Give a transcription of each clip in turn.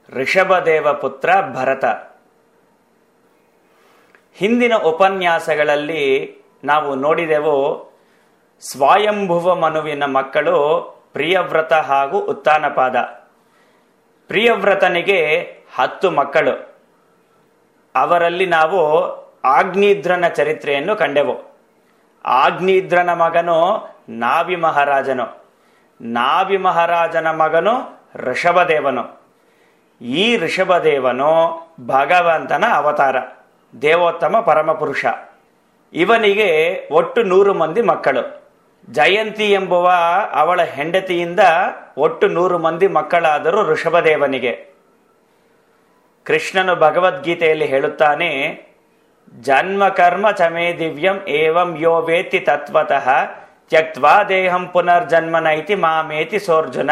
ಋಷಭದೇವ ಪುತ್ರ ಭರತ ಹಿಂದಿನ ಉಪನ್ಯಾಸಗಳಲ್ಲಿ ನಾವು ನೋಡಿದೆವು ಸ್ವಯಂಭುವ ಮನುವಿನ ಮಕ್ಕಳು ಪ್ರಿಯವ್ರತ ಹಾಗೂ ಉತ್ತಾನಪಾದ ಪ್ರಿಯವ್ರತನಿಗೆ ಹತ್ತು ಮಕ್ಕಳು ಅವರಲ್ಲಿ ನಾವು ಆಗ್ನೇದ್ರನ ಚರಿತ್ರೆಯನ್ನು ಕಂಡೆವು ಆಗ್ನೇದ್ರನ ಮಗನು ನಾವಿ ಮಹಾರಾಜನು ನಾವಿ ಮಹಾರಾಜನ ಮಗನು ಋಷಭದೇವನು ಈ ಋಷಭದೇವನು ಭಗವಂತನ ಅವತಾರ ದೇವೋತ್ತಮ ಪರಮಪುರುಷ ಇವನಿಗೆ ಒಟ್ಟು ನೂರು ಮಂದಿ ಮಕ್ಕಳು ಜಯಂತಿ ಎಂಬುವ ಅವಳ ಹೆಂಡತಿಯಿಂದ ಒಟ್ಟು ನೂರು ಮಂದಿ ಮಕ್ಕಳಾದರೂ ಋಷಭದೇವನಿಗೆ ಕೃಷ್ಣನು ಭಗವದ್ಗೀತೆಯಲ್ಲಿ ಹೇಳುತ್ತಾನೆ ಜನ್ಮ ಕರ್ಮ ಚಮೇ ದಿವ್ಯಂ ಏವಂ ಯೋ ವೇತಿ ತತ್ವತಃ ತ್ಯಕ್ವಾ ದೇಹಂ ಪುನರ್ಜನ್ಮನೈತಿ ಮಾಮೇತಿ ಸೋರ್ಜುನ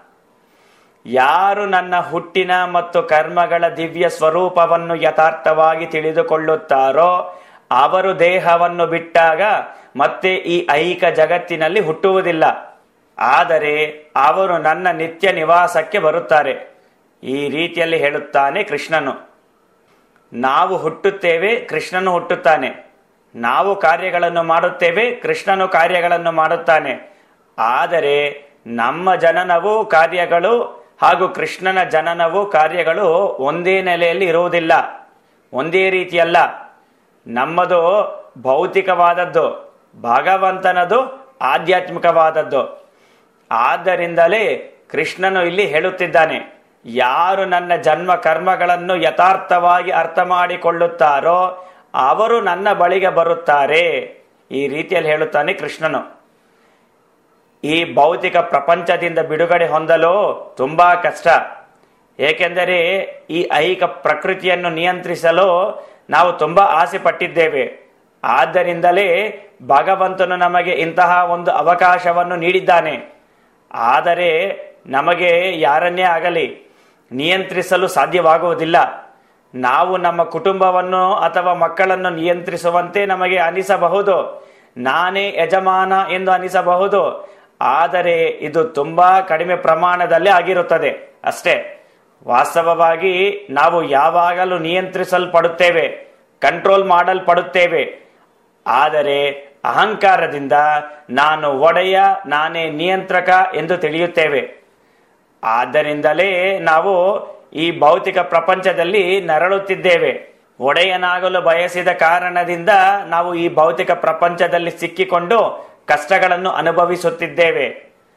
ಯಾರು ನನ್ನ ಹುಟ್ಟಿನ ಮತ್ತು ಕರ್ಮಗಳ ದಿವ್ಯ ಸ್ವರೂಪವನ್ನು ಯಥಾರ್ಥವಾಗಿ ತಿಳಿದುಕೊಳ್ಳುತ್ತಾರೋ ಅವರು ದೇಹವನ್ನು ಬಿಟ್ಟಾಗ ಮತ್ತೆ ಈ ಐಹಿಕ ಜಗತ್ತಿನಲ್ಲಿ ಹುಟ್ಟುವುದಿಲ್ಲ ಆದರೆ ಅವರು ನನ್ನ ನಿತ್ಯ ನಿವಾಸಕ್ಕೆ ಬರುತ್ತಾರೆ ಈ ರೀತಿಯಲ್ಲಿ ಹೇಳುತ್ತಾನೆ ಕೃಷ್ಣನು ನಾವು ಹುಟ್ಟುತ್ತೇವೆ ಕೃಷ್ಣನು ಹುಟ್ಟುತ್ತಾನೆ ನಾವು ಕಾರ್ಯಗಳನ್ನು ಮಾಡುತ್ತೇವೆ ಕೃಷ್ಣನು ಕಾರ್ಯಗಳನ್ನು ಮಾಡುತ್ತಾನೆ ಆದರೆ ನಮ್ಮ ಜನನವು ಕಾರ್ಯಗಳು ಹಾಗೂ ಕೃಷ್ಣನ ಜನನವು ಕಾರ್ಯಗಳು ಒಂದೇ ನೆಲೆಯಲ್ಲಿ ಇರುವುದಿಲ್ಲ ಒಂದೇ ರೀತಿಯಲ್ಲ ನಮ್ಮದು ಭೌತಿಕವಾದದ್ದು ಭಗವಂತನದು ಆಧ್ಯಾತ್ಮಿಕವಾದದ್ದು ಆದ್ದರಿಂದಲೇ ಕೃಷ್ಣನು ಇಲ್ಲಿ ಹೇಳುತ್ತಿದ್ದಾನೆ ಯಾರು ನನ್ನ ಜನ್ಮ ಕರ್ಮಗಳನ್ನು ಯಥಾರ್ಥವಾಗಿ ಅರ್ಥ ಮಾಡಿಕೊಳ್ಳುತ್ತಾರೋ ಅವರು ನನ್ನ ಬಳಿಗೆ ಬರುತ್ತಾರೆ ಈ ರೀತಿಯಲ್ಲಿ ಹೇಳುತ್ತಾನೆ ಕೃಷ್ಣನು ಈ ಭೌತಿಕ ಪ್ರಪಂಚದಿಂದ ಬಿಡುಗಡೆ ಹೊಂದಲು ತುಂಬಾ ಕಷ್ಟ ಏಕೆಂದರೆ ಈ ಐಹಿಕ ಪ್ರಕೃತಿಯನ್ನು ನಿಯಂತ್ರಿಸಲು ನಾವು ತುಂಬಾ ಆಸೆ ಪಟ್ಟಿದ್ದೇವೆ ಆದ್ದರಿಂದಲೇ ಭಗವಂತನು ನಮಗೆ ಇಂತಹ ಒಂದು ಅವಕಾಶವನ್ನು ನೀಡಿದ್ದಾನೆ ಆದರೆ ನಮಗೆ ಯಾರನ್ನೇ ಆಗಲಿ ನಿಯಂತ್ರಿಸಲು ಸಾಧ್ಯವಾಗುವುದಿಲ್ಲ ನಾವು ನಮ್ಮ ಕುಟುಂಬವನ್ನು ಅಥವಾ ಮಕ್ಕಳನ್ನು ನಿಯಂತ್ರಿಸುವಂತೆ ನಮಗೆ ಅನಿಸಬಹುದು ನಾನೇ ಯಜಮಾನ ಎಂದು ಅನಿಸಬಹುದು ಆದರೆ ಇದು ತುಂಬಾ ಕಡಿಮೆ ಪ್ರಮಾಣದಲ್ಲಿ ಆಗಿರುತ್ತದೆ ಅಷ್ಟೇ ವಾಸ್ತವವಾಗಿ ನಾವು ಯಾವಾಗಲೂ ನಿಯಂತ್ರಿಸಲ್ಪಡುತ್ತೇವೆ ಕಂಟ್ರೋಲ್ ಮಾಡಲ್ಪಡುತ್ತೇವೆ ಆದರೆ ಅಹಂಕಾರದಿಂದ ನಾನು ಒಡೆಯ ನಾನೇ ನಿಯಂತ್ರಕ ಎಂದು ತಿಳಿಯುತ್ತೇವೆ ಆದ್ದರಿಂದಲೇ ನಾವು ಈ ಭೌತಿಕ ಪ್ರಪಂಚದಲ್ಲಿ ನರಳುತ್ತಿದ್ದೇವೆ ಒಡೆಯನಾಗಲು ಬಯಸಿದ ಕಾರಣದಿಂದ ನಾವು ಈ ಭೌತಿಕ ಪ್ರಪಂಚದಲ್ಲಿ ಸಿಕ್ಕಿಕೊಂಡು ಕಷ್ಟಗಳನ್ನು ಅನುಭವಿಸುತ್ತಿದ್ದೇವೆ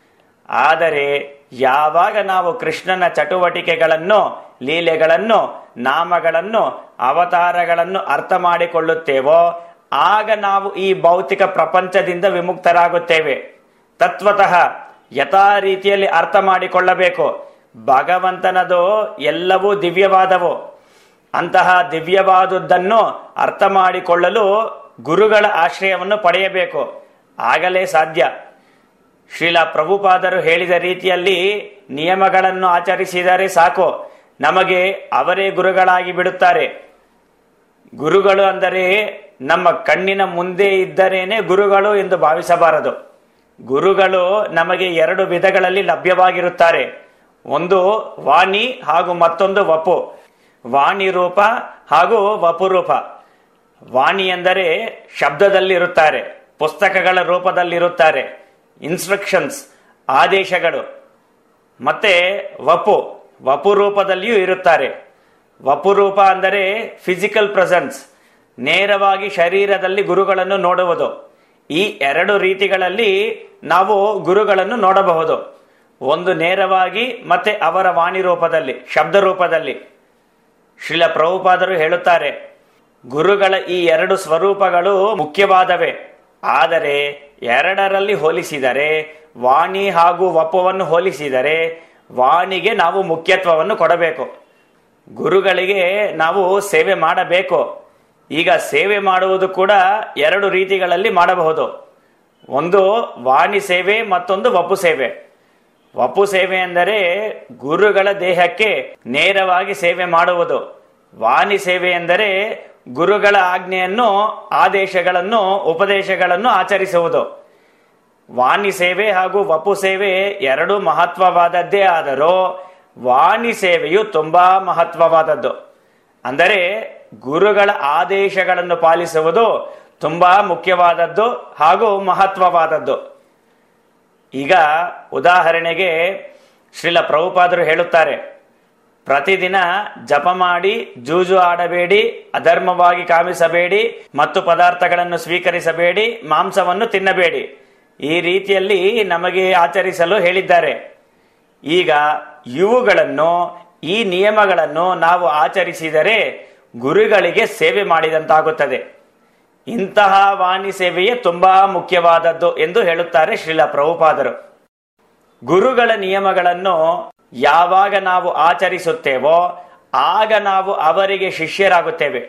ಆದರೆ ಯಾವಾಗ ನಾವು ಕೃಷ್ಣನ ಚಟುವಟಿಕೆಗಳನ್ನು ಲೀಲೆಗಳನ್ನು ನಾಮಗಳನ್ನು ಅವತಾರಗಳನ್ನು ಅರ್ಥ ಮಾಡಿಕೊಳ್ಳುತ್ತೇವೋ ಆಗ ನಾವು ಈ ಭೌತಿಕ ಪ್ರಪಂಚದಿಂದ ವಿಮುಕ್ತರಾಗುತ್ತೇವೆ ತತ್ವತಃ ಯಥಾ ರೀತಿಯಲ್ಲಿ ಅರ್ಥ ಮಾಡಿಕೊಳ್ಳಬೇಕು ಭಗವಂತನದು ಎಲ್ಲವೂ ದಿವ್ಯವಾದವು ಅಂತಹ ದಿವ್ಯವಾದುದನ್ನು ಅರ್ಥ ಮಾಡಿಕೊಳ್ಳಲು ಗುರುಗಳ ಆಶ್ರಯವನ್ನು ಪಡೆಯಬೇಕು ಆಗಲೇ ಸಾಧ್ಯ ಶ್ರೀಲ ಪ್ರಭುಪಾದರು ಹೇಳಿದ ರೀತಿಯಲ್ಲಿ ನಿಯಮಗಳನ್ನು ಆಚರಿಸಿದರೆ ಸಾಕು ನಮಗೆ ಅವರೇ ಗುರುಗಳಾಗಿ ಬಿಡುತ್ತಾರೆ ಗುರುಗಳು ಅಂದರೆ ನಮ್ಮ ಕಣ್ಣಿನ ಮುಂದೆ ಇದ್ದರೇನೆ ಗುರುಗಳು ಎಂದು ಭಾವಿಸಬಾರದು ಗುರುಗಳು ನಮಗೆ ಎರಡು ವಿಧಗಳಲ್ಲಿ ಲಭ್ಯವಾಗಿರುತ್ತಾರೆ ಒಂದು ವಾಣಿ ಹಾಗೂ ಮತ್ತೊಂದು ವಪು ವಾಣಿ ರೂಪ ಹಾಗೂ ವಪು ರೂಪ ವಾಣಿ ಎಂದರೆ ಶಬ್ದದಲ್ಲಿರುತ್ತಾರೆ ಪುಸ್ತಕಗಳ ರೂಪದಲ್ಲಿರುತ್ತಾರೆ ಇನ್ಸ್ಟ್ರಕ್ಷನ್ಸ್ ಆದೇಶಗಳು ಮತ್ತೆ ವಪು ವಪು ರೂಪದಲ್ಲಿಯೂ ಇರುತ್ತಾರೆ ವಪು ರೂಪ ಅಂದರೆ ಫಿಸಿಕಲ್ ಪ್ರೆಸೆನ್ಸ್ ನೇರವಾಗಿ ಶರೀರದಲ್ಲಿ ಗುರುಗಳನ್ನು ನೋಡುವುದು ಈ ಎರಡು ರೀತಿಗಳಲ್ಲಿ ನಾವು ಗುರುಗಳನ್ನು ನೋಡಬಹುದು ಒಂದು ನೇರವಾಗಿ ಮತ್ತೆ ಅವರ ವಾಣಿ ರೂಪದಲ್ಲಿ ಶಬ್ದ ರೂಪದಲ್ಲಿ ಶ್ರೀಲ ಪ್ರಭುಪಾದರು ಹೇಳುತ್ತಾರೆ ಗುರುಗಳ ಈ ಎರಡು ಸ್ವರೂಪಗಳು ಮುಖ್ಯವಾದವೇ ಆದರೆ ಎರಡರಲ್ಲಿ ಹೋಲಿಸಿದರೆ ವಾಣಿ ಹಾಗೂ ವಪುವನ್ನು ಹೋಲಿಸಿದರೆ ವಾಣಿಗೆ ನಾವು ಮುಖ್ಯತ್ವವನ್ನು ಕೊಡಬೇಕು ಗುರುಗಳಿಗೆ ನಾವು ಸೇವೆ ಮಾಡಬೇಕು ಈಗ ಸೇವೆ ಮಾಡುವುದು ಕೂಡ ಎರಡು ರೀತಿಗಳಲ್ಲಿ ಮಾಡಬಹುದು ಒಂದು ವಾಣಿ ಸೇವೆ ಮತ್ತೊಂದು ವಪು ಸೇವೆ ವಪು ಸೇವೆ ಎಂದರೆ ಗುರುಗಳ ದೇಹಕ್ಕೆ ನೇರವಾಗಿ ಸೇವೆ ಮಾಡುವುದು ವಾಣಿ ಸೇವೆ ಎಂದರೆ ಗುರುಗಳ ಆಜ್ಞೆಯನ್ನು ಆದೇಶಗಳನ್ನು ಉಪದೇಶಗಳನ್ನು ಆಚರಿಸುವುದು ವಾಣಿ ಸೇವೆ ಹಾಗೂ ವಪು ಸೇವೆ ಎರಡು ಮಹತ್ವವಾದದ್ದೇ ಆದರೂ ವಾಣಿ ಸೇವೆಯು ತುಂಬಾ ಮಹತ್ವವಾದದ್ದು ಅಂದರೆ ಗುರುಗಳ ಆದೇಶಗಳನ್ನು ಪಾಲಿಸುವುದು ತುಂಬಾ ಮುಖ್ಯವಾದದ್ದು ಹಾಗೂ ಮಹತ್ವವಾದದ್ದು ಈಗ ಉದಾಹರಣೆಗೆ ಶ್ರೀಲ ಪ್ರಭುಪಾದರು ಹೇಳುತ್ತಾರೆ ಪ್ರತಿದಿನ ಜಪ ಮಾಡಿ ಜೂಜು ಆಡಬೇಡಿ ಅಧರ್ಮವಾಗಿ ಕಾಮಿಸಬೇಡಿ ಮತ್ತು ಪದಾರ್ಥಗಳನ್ನು ಸ್ವೀಕರಿಸಬೇಡಿ ಮಾಂಸವನ್ನು ತಿನ್ನಬೇಡಿ ಈ ರೀತಿಯಲ್ಲಿ ನಮಗೆ ಆಚರಿಸಲು ಹೇಳಿದ್ದಾರೆ ಈಗ ಇವುಗಳನ್ನು ಈ ನಿಯಮಗಳನ್ನು ನಾವು ಆಚರಿಸಿದರೆ ಗುರುಗಳಿಗೆ ಸೇವೆ ಮಾಡಿದಂತಾಗುತ್ತದೆ ಇಂತಹ ವಾಣಿ ಸೇವೆಯೇ ತುಂಬಾ ಮುಖ್ಯವಾದದ್ದು ಎಂದು ಹೇಳುತ್ತಾರೆ ಶ್ರೀಲ ಪ್ರಭುಪಾದರು ಗುರುಗಳ ನಿಯಮಗಳನ್ನು ಯಾವಾಗ ನಾವು ಆಚರಿಸುತ್ತೇವೋ ಆಗ ನಾವು ಅವರಿಗೆ ಶಿಷ್ಯರಾಗುತ್ತೇವೆ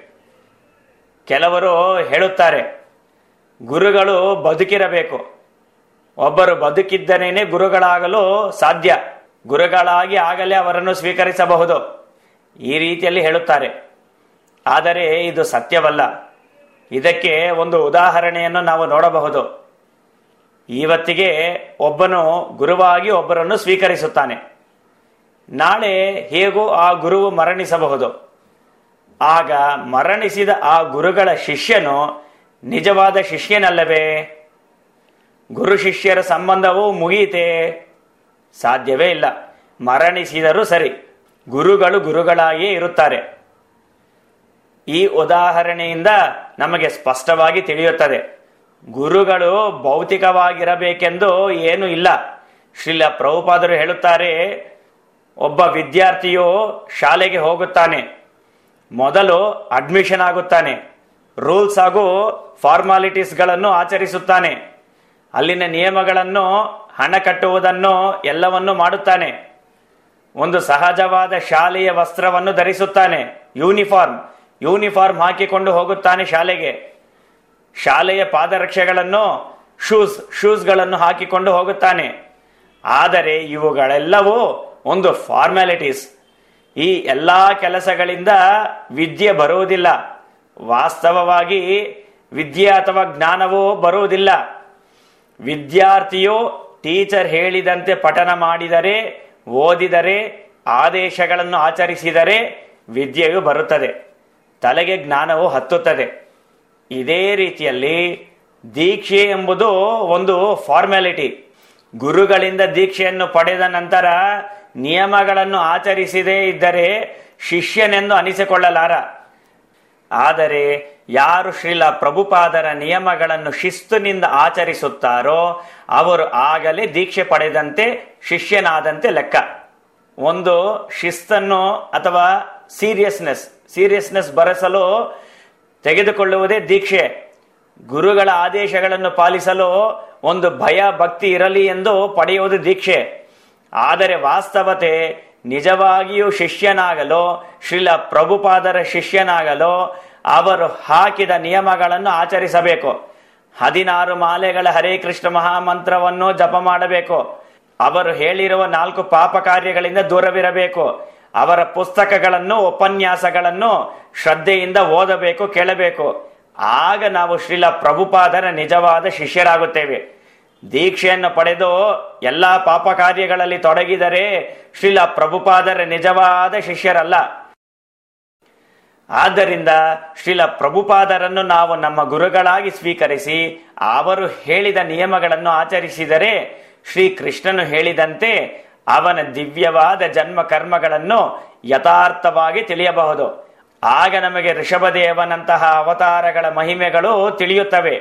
ಕೆಲವರು ಹೇಳುತ್ತಾರೆ ಗುರುಗಳು ಬದುಕಿರಬೇಕು ಒಬ್ಬರು ಬದುಕಿದ್ದನೇನೆ ಗುರುಗಳಾಗಲು ಸಾಧ್ಯ ಗುರುಗಳಾಗಿ ಆಗಲೇ ಅವರನ್ನು ಸ್ವೀಕರಿಸಬಹುದು ಈ ರೀತಿಯಲ್ಲಿ ಹೇಳುತ್ತಾರೆ ಆದರೆ ಇದು ಸತ್ಯವಲ್ಲ ಇದಕ್ಕೆ ಒಂದು ಉದಾಹರಣೆಯನ್ನು ನಾವು ನೋಡಬಹುದು ಇವತ್ತಿಗೆ ಒಬ್ಬನು ಗುರುವಾಗಿ ಒಬ್ಬರನ್ನು ಸ್ವೀಕರಿಸುತ್ತಾನೆ ನಾಳೆ ಹೇಗೂ ಆ ಗುರುವು ಮರಣಿಸಬಹುದು ಆಗ ಮರಣಿಸಿದ ಆ ಗುರುಗಳ ಶಿಷ್ಯನು ನಿಜವಾದ ಶಿಷ್ಯನಲ್ಲವೇ ಗುರು ಶಿಷ್ಯರ ಸಂಬಂಧವು ಮುಗಿಯಿತೆ ಸಾಧ್ಯವೇ ಇಲ್ಲ ಮರಣಿಸಿದರೂ ಸರಿ ಗುರುಗಳು ಗುರುಗಳಾಗಿಯೇ ಇರುತ್ತಾರೆ ಈ ಉದಾಹರಣೆಯಿಂದ ನಮಗೆ ಸ್ಪಷ್ಟವಾಗಿ ತಿಳಿಯುತ್ತದೆ ಗುರುಗಳು ಭೌತಿಕವಾಗಿರಬೇಕೆಂದು ಏನು ಇಲ್ಲ ಶ್ರೀಲ ಪ್ರಭುಪಾದರು ಹೇಳುತ್ತಾರೆ ಒಬ್ಬ ವಿದ್ಯಾರ್ಥಿಯು ಶಾಲೆಗೆ ಹೋಗುತ್ತಾನೆ ಮೊದಲು ಅಡ್ಮಿಷನ್ ಆಗುತ್ತಾನೆ ರೂಲ್ಸ್ ಹಾಗೂ ಫಾರ್ಮಾಲಿಟೀಸ್ಗಳನ್ನು ಆಚರಿಸುತ್ತಾನೆ ಅಲ್ಲಿನ ನಿಯಮಗಳನ್ನು ಹಣ ಕಟ್ಟುವುದನ್ನು ಎಲ್ಲವನ್ನೂ ಮಾಡುತ್ತಾನೆ ಒಂದು ಸಹಜವಾದ ಶಾಲೆಯ ವಸ್ತ್ರವನ್ನು ಧರಿಸುತ್ತಾನೆ ಯೂನಿಫಾರ್ಮ್ ಯೂನಿಫಾರ್ಮ್ ಹಾಕಿಕೊಂಡು ಹೋಗುತ್ತಾನೆ ಶಾಲೆಗೆ ಶಾಲೆಯ ಪಾದರಕ್ಷೆಗಳನ್ನು ಶೂಸ್ ಶೂಸ್ಗಳನ್ನು ಹಾಕಿಕೊಂಡು ಹೋಗುತ್ತಾನೆ ಆದರೆ ಇವುಗಳೆಲ್ಲವೂ ಒಂದು ಫಾರ್ಮ್ಯಾಲಿಟೀಸ್ ಈ ಎಲ್ಲಾ ಕೆಲಸಗಳಿಂದ ವಿದ್ಯೆ ಬರುವುದಿಲ್ಲ ವಾಸ್ತವವಾಗಿ ವಿದ್ಯೆ ಅಥವಾ ಜ್ಞಾನವೂ ಬರುವುದಿಲ್ಲ ವಿದ್ಯಾರ್ಥಿಯು ಟೀಚರ್ ಹೇಳಿದಂತೆ ಪಠನ ಮಾಡಿದರೆ ಓದಿದರೆ ಆದೇಶಗಳನ್ನು ಆಚರಿಸಿದರೆ ವಿದ್ಯೆಯು ಬರುತ್ತದೆ ತಲೆಗೆ ಜ್ಞಾನವು ಹತ್ತುತ್ತದೆ ಇದೇ ರೀತಿಯಲ್ಲಿ ದೀಕ್ಷೆ ಎಂಬುದು ಒಂದು ಫಾರ್ಮ್ಯಾಲಿಟಿ ಗುರುಗಳಿಂದ ದೀಕ್ಷೆಯನ್ನು ಪಡೆದ ನಂತರ ನಿಯಮಗಳನ್ನು ಆಚರಿಸದೇ ಇದ್ದರೆ ಶಿಷ್ಯನೆಂದು ಅನಿಸಿಕೊಳ್ಳಲಾರ ಆದರೆ ಯಾರು ಶ್ರೀಲ ಪ್ರಭುಪಾದರ ನಿಯಮಗಳನ್ನು ಶಿಸ್ತುನಿಂದ ಆಚರಿಸುತ್ತಾರೋ ಅವರು ಆಗಲೇ ದೀಕ್ಷೆ ಪಡೆದಂತೆ ಶಿಷ್ಯನಾದಂತೆ ಲೆಕ್ಕ ಒಂದು ಶಿಸ್ತನ್ನು ಅಥವಾ ಸೀರಿಯಸ್ನೆಸ್ ಸೀರಿಯಸ್ನೆಸ್ ಬರೆಸಲು ತೆಗೆದುಕೊಳ್ಳುವುದೇ ದೀಕ್ಷೆ ಗುರುಗಳ ಆದೇಶಗಳನ್ನು ಪಾಲಿಸಲು ಒಂದು ಭಯ ಭಕ್ತಿ ಇರಲಿ ಎಂದು ಪಡೆಯುವುದು ದೀಕ್ಷೆ ಆದರೆ ವಾಸ್ತವತೆ ನಿಜವಾಗಿಯೂ ಶಿಷ್ಯನಾಗಲು ಶ್ರೀಲ ಪ್ರಭುಪಾದರ ಶಿಷ್ಯನಾಗಲು ಅವರು ಹಾಕಿದ ನಿಯಮಗಳನ್ನು ಆಚರಿಸಬೇಕು ಹದಿನಾರು ಮಾಲೆಗಳ ಹರೇ ಕೃಷ್ಣ ಮಹಾಮಂತ್ರವನ್ನು ಜಪ ಮಾಡಬೇಕು ಅವರು ಹೇಳಿರುವ ನಾಲ್ಕು ಪಾಪ ಕಾರ್ಯಗಳಿಂದ ದೂರವಿರಬೇಕು ಅವರ ಪುಸ್ತಕಗಳನ್ನು ಉಪನ್ಯಾಸಗಳನ್ನು ಶ್ರದ್ಧೆಯಿಂದ ಓದಬೇಕು ಕೇಳಬೇಕು ಆಗ ನಾವು ಶ್ರೀಲ ಪ್ರಭುಪಾದರ ನಿಜವಾದ ಶಿಷ್ಯರಾಗುತ್ತೇವೆ ದೀಕ್ಷೆಯನ್ನು ಪಡೆದು ಎಲ್ಲಾ ಪಾಪ ಕಾರ್ಯಗಳಲ್ಲಿ ತೊಡಗಿದರೆ ಶ್ರೀಲ ಪ್ರಭುಪಾದರ ನಿಜವಾದ ಶಿಷ್ಯರಲ್ಲ ಆದ್ದರಿಂದ ಶ್ರೀಲ ಪ್ರಭುಪಾದರನ್ನು ನಾವು ನಮ್ಮ ಗುರುಗಳಾಗಿ ಸ್ವೀಕರಿಸಿ ಅವರು ಹೇಳಿದ ನಿಯಮಗಳನ್ನು ಆಚರಿಸಿದರೆ ಶ್ರೀ ಕೃಷ್ಣನು ಹೇಳಿದಂತೆ ಅವನ ದಿವ್ಯವಾದ ಜನ್ಮ ಕರ್ಮಗಳನ್ನು ಯಥಾರ್ಥವಾಗಿ ತಿಳಿಯಬಹುದು ಆಗ ನಮಗೆ ಋಷಭದೇವನಂತಹ ಅವತಾರಗಳ ಮಹಿಮೆಗಳು ತಿಳಿಯುತ್ತವೆ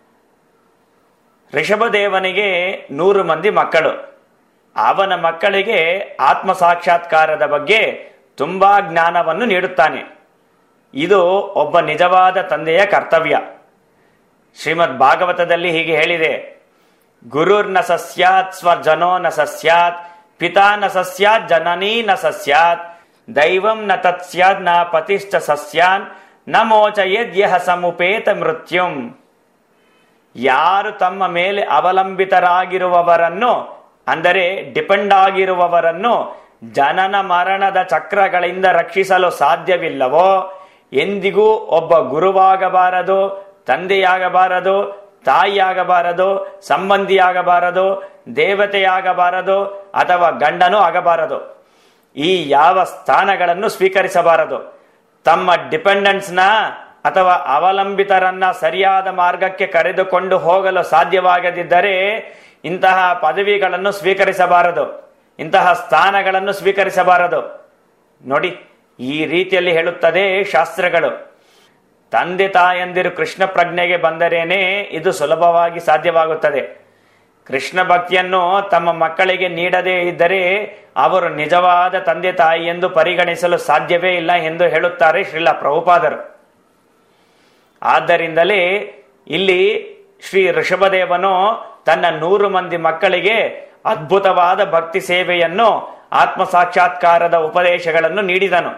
ಋಷಭದೇವನಿಗೆ ನೂರು ಮಂದಿ ಮಕ್ಕಳು ಅವನ ಮಕ್ಕಳಿಗೆ ಆತ್ಮ ಸಾಕ್ಷಾತ್ಕಾರದ ಬಗ್ಗೆ ತುಂಬಾ ಜ್ಞಾನವನ್ನು ನೀಡುತ್ತಾನೆ ಇದು ಒಬ್ಬ ನಿಜವಾದ ತಂದೆಯ ಕರ್ತವ್ಯ ಶ್ರೀಮದ್ ಭಾಗವತದಲ್ಲಿ ಹೀಗೆ ಹೇಳಿದೆ ಗುರುರ್ನ ಸಸ್ಯಾತ್ ಸ್ವಜನೋ ನ ಸಸ್ಯಾತ್ ಪಿತಾ ನ ಸಸ್ಯಾತ್ ಜನನೀ ನ ಸಸ್ಯಾತ್ ದೈವಂ ನ ತತ್ಸ್ಯಾತ್ ನ ಪತಿಶ್ಚ ಸಸ್ಯಾನ್ ನ ಮೋಚಯದ್ಯಹ ಸಮುಪೇತ ಮೃತ್ಯುಂ ಯಾರು ತಮ್ಮ ಮೇಲೆ ಅವಲಂಬಿತರಾಗಿರುವವರನ್ನು ಅಂದರೆ ಡಿಪೆಂಡ್ ಆಗಿರುವವರನ್ನು ಜನನ ಮರಣದ ಚಕ್ರಗಳಿಂದ ರಕ್ಷಿಸಲು ಸಾಧ್ಯವಿಲ್ಲವೋ ಎಂದಿಗೂ ಒಬ್ಬ ಗುರುವಾಗಬಾರದು ತಂದೆಯಾಗಬಾರದು ತಾಯಿಯಾಗಬಾರದು ಸಂಬಂಧಿಯಾಗಬಾರದು ದೇವತೆಯಾಗಬಾರದು ಅಥವಾ ಗಂಡನೂ ಆಗಬಾರದು ಈ ಯಾವ ಸ್ಥಾನಗಳನ್ನು ಸ್ವೀಕರಿಸಬಾರದು ತಮ್ಮ ಡಿಪೆಂಡೆನ್ಸ್ನ ಅಥವಾ ಅವಲಂಬಿತರನ್ನ ಸರಿಯಾದ ಮಾರ್ಗಕ್ಕೆ ಕರೆದುಕೊಂಡು ಹೋಗಲು ಸಾಧ್ಯವಾಗದಿದ್ದರೆ ಇಂತಹ ಪದವಿಗಳನ್ನು ಸ್ವೀಕರಿಸಬಾರದು ಇಂತಹ ಸ್ಥಾನಗಳನ್ನು ಸ್ವೀಕರಿಸಬಾರದು ನೋಡಿ ಈ ರೀತಿಯಲ್ಲಿ ಹೇಳುತ್ತದೆ ಶಾಸ್ತ್ರಗಳು ತಂದೆ ತಾಯಂದಿರು ಕೃಷ್ಣ ಪ್ರಜ್ಞೆಗೆ ಬಂದರೇನೆ ಇದು ಸುಲಭವಾಗಿ ಸಾಧ್ಯವಾಗುತ್ತದೆ ಕೃಷ್ಣ ಭಕ್ತಿಯನ್ನು ತಮ್ಮ ಮಕ್ಕಳಿಗೆ ನೀಡದೇ ಇದ್ದರೆ ಅವರು ನಿಜವಾದ ತಂದೆ ತಾಯಿ ಎಂದು ಪರಿಗಣಿಸಲು ಸಾಧ್ಯವೇ ಇಲ್ಲ ಎಂದು ಹೇಳುತ್ತಾರೆ ಶ್ರೀಲ ಪ್ರಭುಪಾದರು ಆದ್ದರಿಂದಲೇ ಇಲ್ಲಿ ಶ್ರೀ ಋಷಭದೇವನು ತನ್ನ ನೂರು ಮಂದಿ ಮಕ್ಕಳಿಗೆ ಅದ್ಭುತವಾದ ಭಕ್ತಿ ಸೇವೆಯನ್ನು ಆತ್ಮ ಸಾಕ್ಷಾತ್ಕಾರದ ಉಪದೇಶಗಳನ್ನು ನೀಡಿದನು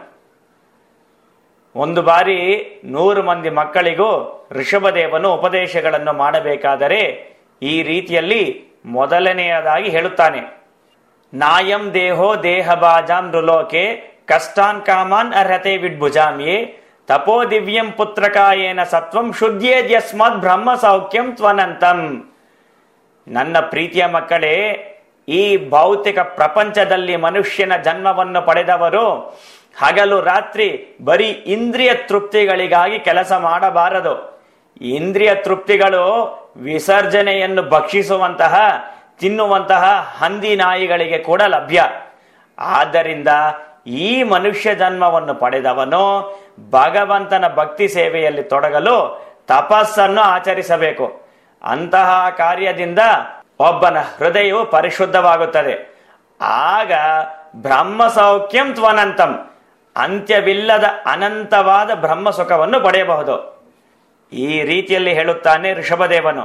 ಒಂದು ಬಾರಿ ನೂರು ಮಂದಿ ಮಕ್ಕಳಿಗೂ ಋಷಭದೇವನು ಉಪದೇಶಗಳನ್ನು ಮಾಡಬೇಕಾದರೆ ಈ ರೀತಿಯಲ್ಲಿ ಮೊದಲನೆಯದಾಗಿ ಹೇಳುತ್ತಾನೆ ನಾಯಂ ದೇಹೋ ದೇಹಬಾಜಾಂ ನೃಲೋಕೆ ಕಷ್ಟಾನ್ ಕಾಮಾನ್ ಅರ್ಹತೆ ವಿಡ್ಭುಜಾಮ್ಯೆ ತಪೋ ದಿವ್ಯಂ ಪುತ್ರಕಾಯೇನ ಸತ್ವಂ ಶುದ್ಧೇದ್ಯಸ್ಮಾತ್ ಬ್ರಹ್ಮ ಸೌಖ್ಯಂ ತ್ವನಂತಂ ನನ್ನ ಪ್ರೀತಿಯ ಮಕ್ಕಳೇ ಈ ಭೌತಿಕ ಪ್ರಪಂಚದಲ್ಲಿ ಮನುಷ್ಯನ ಜನ್ಮವನ್ನು ಪಡೆದವರು ಹಗಲು ರಾತ್ರಿ ಬರೀ ಇಂದ್ರಿಯ ತೃಪ್ತಿಗಳಿಗಾಗಿ ಕೆಲಸ ಮಾಡಬಾರದು ಇಂದ್ರಿಯ ತೃಪ್ತಿಗಳು ವಿಸರ್ಜನೆಯನ್ನು ಭಕ್ಷಿಸುವಂತಹ ತಿನ್ನುವಂತಹ ಹಂದಿ ನಾಯಿಗಳಿಗೆ ಕೂಡ ಲಭ್ಯ ಆದ್ದರಿಂದ ಈ ಮನುಷ್ಯ ಜನ್ಮವನ್ನು ಪಡೆದವನು ಭಗವಂತನ ಭಕ್ತಿ ಸೇವೆಯಲ್ಲಿ ತೊಡಗಲು ತಪಸ್ಸನ್ನು ಆಚರಿಸಬೇಕು ಅಂತಹ ಕಾರ್ಯದಿಂದ ಒಬ್ಬನ ಹೃದಯವು ಪರಿಶುದ್ಧವಾಗುತ್ತದೆ ಆಗ ಬ್ರಹ್ಮ ಸೌಖ್ಯಂ ತ್ವನಂತಂ ಅಂತ್ಯವಿಲ್ಲದ ಅನಂತವಾದ ಬ್ರಹ್ಮ ಸುಖವನ್ನು ಪಡೆಯಬಹುದು ಈ ರೀತಿಯಲ್ಲಿ ಹೇಳುತ್ತಾನೆ ಋಷಭದೇವನು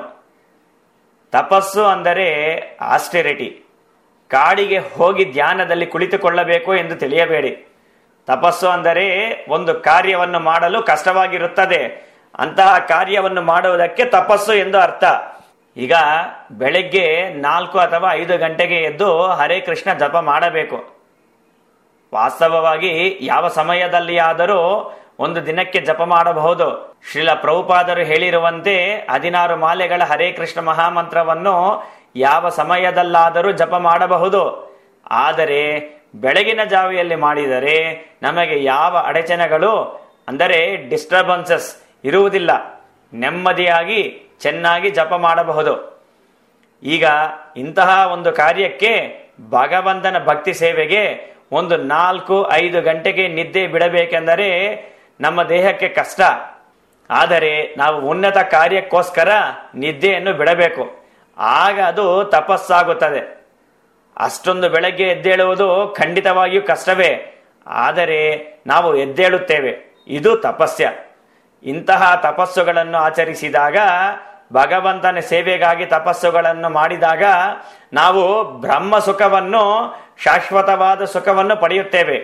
ತಪಸ್ಸು ಅಂದರೆ ಆಸ್ಟೆರಿಟಿ ಕಾಡಿಗೆ ಹೋಗಿ ಧ್ಯಾನದಲ್ಲಿ ಕುಳಿತುಕೊಳ್ಳಬೇಕು ಎಂದು ತಿಳಿಯಬೇಡಿ ತಪಸ್ಸು ಅಂದರೆ ಒಂದು ಕಾರ್ಯವನ್ನು ಮಾಡಲು ಕಷ್ಟವಾಗಿರುತ್ತದೆ ಅಂತಹ ಕಾರ್ಯವನ್ನು ಮಾಡುವುದಕ್ಕೆ ತಪಸ್ಸು ಎಂದು ಅರ್ಥ ಈಗ ಬೆಳಗ್ಗೆ ನಾಲ್ಕು ಅಥವಾ ಐದು ಗಂಟೆಗೆ ಎದ್ದು ಹರೇ ಕೃಷ್ಣ ಜಪ ಮಾಡಬೇಕು ವಾಸ್ತವವಾಗಿ ಯಾವ ಸಮಯದಲ್ಲಿ ಆದರೂ ಒಂದು ದಿನಕ್ಕೆ ಜಪ ಮಾಡಬಹುದು ಶ್ರೀಲ ಪ್ರಭುಪಾದರು ಹೇಳಿರುವಂತೆ ಹದಿನಾರು ಮಾಲೆಗಳ ಹರೇ ಕೃಷ್ಣ ಮಹಾಮಂತ್ರವನ್ನು ಯಾವ ಸಮಯದಲ್ಲಾದರೂ ಜಪ ಮಾಡಬಹುದು ಆದರೆ ಬೆಳಗಿನ ಜಾವಿಯಲ್ಲಿ ಮಾಡಿದರೆ ನಮಗೆ ಯಾವ ಅಡಚಣೆಗಳು ಅಂದರೆ ಡಿಸ್ಟರ್ಬನ್ಸಸ್ ಇರುವುದಿಲ್ಲ ನೆಮ್ಮದಿಯಾಗಿ ಚೆನ್ನಾಗಿ ಜಪ ಮಾಡಬಹುದು ಈಗ ಇಂತಹ ಒಂದು ಕಾರ್ಯಕ್ಕೆ ಭಗವಂತನ ಭಕ್ತಿ ಸೇವೆಗೆ ಒಂದು ನಾಲ್ಕು ಐದು ಗಂಟೆಗೆ ನಿದ್ದೆ ಬಿಡಬೇಕೆಂದರೆ ನಮ್ಮ ದೇಹಕ್ಕೆ ಕಷ್ಟ ಆದರೆ ನಾವು ಉನ್ನತ ಕಾರ್ಯಕ್ಕೋಸ್ಕರ ನಿದ್ದೆಯನ್ನು ಬಿಡಬೇಕು ಆಗ ಅದು ತಪಸ್ಸಾಗುತ್ತದೆ ಅಷ್ಟೊಂದು ಬೆಳಗ್ಗೆ ಎದ್ದೇಳುವುದು ಖಂಡಿತವಾಗಿಯೂ ಕಷ್ಟವೇ ಆದರೆ ನಾವು ಎದ್ದೇಳುತ್ತೇವೆ ಇದು ತಪಸ್ಯ ಇಂತಹ ತಪಸ್ಸುಗಳನ್ನು ಆಚರಿಸಿದಾಗ ಭಗವಂತನ ಸೇವೆಗಾಗಿ ತಪಸ್ಸುಗಳನ್ನು ಮಾಡಿದಾಗ ನಾವು ಬ್ರಹ್ಮ ಸುಖವನ್ನು ಶಾಶ್ವತವಾದ ಸುಖವನ್ನು ಪಡೆಯುತ್ತೇವೆ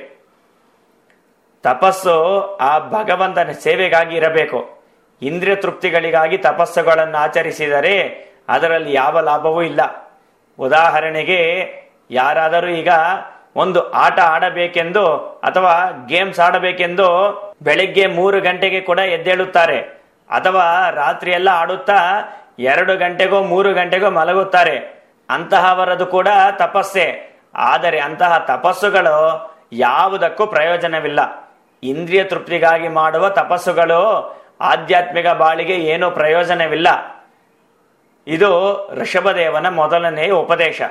ತಪಸ್ಸು ಆ ಭಗವಂತನ ಸೇವೆಗಾಗಿ ಇರಬೇಕು ಇಂದ್ರಿಯ ತೃಪ್ತಿಗಳಿಗಾಗಿ ತಪಸ್ಸುಗಳನ್ನು ಆಚರಿಸಿದರೆ ಅದರಲ್ಲಿ ಯಾವ ಲಾಭವೂ ಇಲ್ಲ ಉದಾಹರಣೆಗೆ ಯಾರಾದರೂ ಈಗ ಒಂದು ಆಟ ಆಡಬೇಕೆಂದು ಅಥವಾ ಗೇಮ್ಸ್ ಆಡಬೇಕೆಂದು ಬೆಳಿಗ್ಗೆ ಮೂರು ಗಂಟೆಗೆ ಕೂಡ ಎದ್ದೇಳುತ್ತಾರೆ ಅಥವಾ ರಾತ್ರಿ ಎಲ್ಲ ಆಡುತ್ತಾ ಎರಡು ಗಂಟೆಗೋ ಮೂರು ಗಂಟೆಗೋ ಮಲಗುತ್ತಾರೆ ಅಂತಹವರದು ಕೂಡ ತಪಸ್ಸೆ ಆದರೆ ಅಂತಹ ತಪಸ್ಸುಗಳು ಯಾವುದಕ್ಕೂ ಪ್ರಯೋಜನವಿಲ್ಲ ಇಂದ್ರಿಯ ತೃಪ್ತಿಗಾಗಿ ಮಾಡುವ ತಪಸ್ಸುಗಳು ಆಧ್ಯಾತ್ಮಿಕ ಬಾಳಿಗೆ ಏನೂ ಪ್ರಯೋಜನವಿಲ್ಲ ಇದು ಋಷಭದೇವನ ಮೊದಲನೆಯ ಉಪದೇಶ